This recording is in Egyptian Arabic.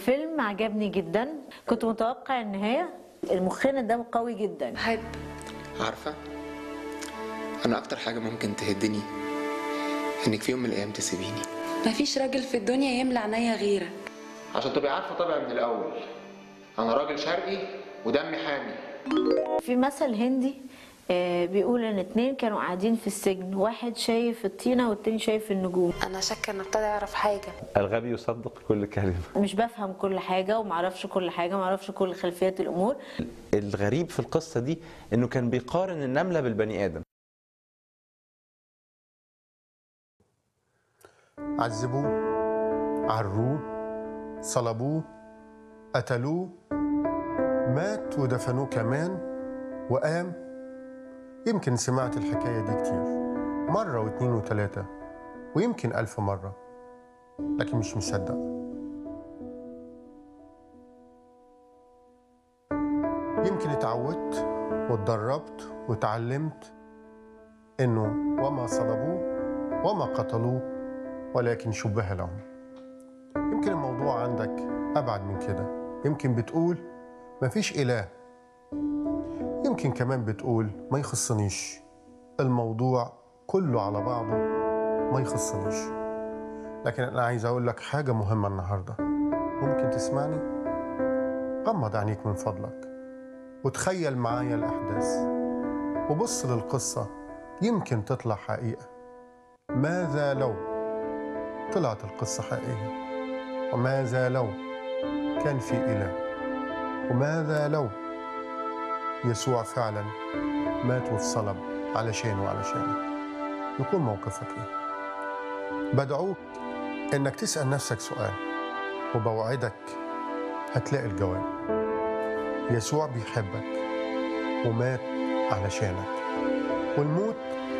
فيلم عجبني جدا كنت متوقع النهايه المخنا ده قوي جدا بحب عارفة أنا أكتر حاجة ممكن تهدني إنك في يوم من الأيام تسيبيني مفيش راجل في الدنيا يملى عينيا غيرك عشان تبقي عارفة طبعا من الأول أنا راجل شرقي ودمي حامي في مثل هندي آه، بيقول ان اتنين كانوا قاعدين في السجن واحد شايف الطينه والتاني شايف النجوم انا شاكه ان ابتدى يعرف حاجه الغبي يصدق كل كلمة مش بفهم كل حاجه ومعرفش كل حاجه معرفش كل خلفيات الامور الغريب في القصة دي انه كان بيقارن النملة بالبني ادم عذبوه عروه صلبوه قتلوه مات ودفنوه كمان وقام يمكن سمعت الحكاية دي كتير مرة واتنين وتلاتة ويمكن ألف مرة لكن مش مصدق يمكن اتعودت واتدربت واتعلمت انه وما صلبوه وما قتلوه ولكن شبه لهم يمكن الموضوع عندك أبعد من كده يمكن بتقول مفيش إله يمكن كمان بتقول ما يخصنيش الموضوع كله على بعضه ما يخصنيش لكن أنا عايز أقول لك حاجة مهمة النهاردة ممكن تسمعني؟ غمض عينيك من فضلك وتخيل معايا الأحداث وبص للقصة يمكن تطلع حقيقة ماذا لو طلعت القصة حقيقية وماذا لو كان في إله وماذا لو يسوع فعلا مات واتصلب علشان وعلشانك يكون موقفك ايه بدعوك انك تسأل نفسك سؤال وبوعدك هتلاقي الجواب يسوع بيحبك ومات علشانك والموت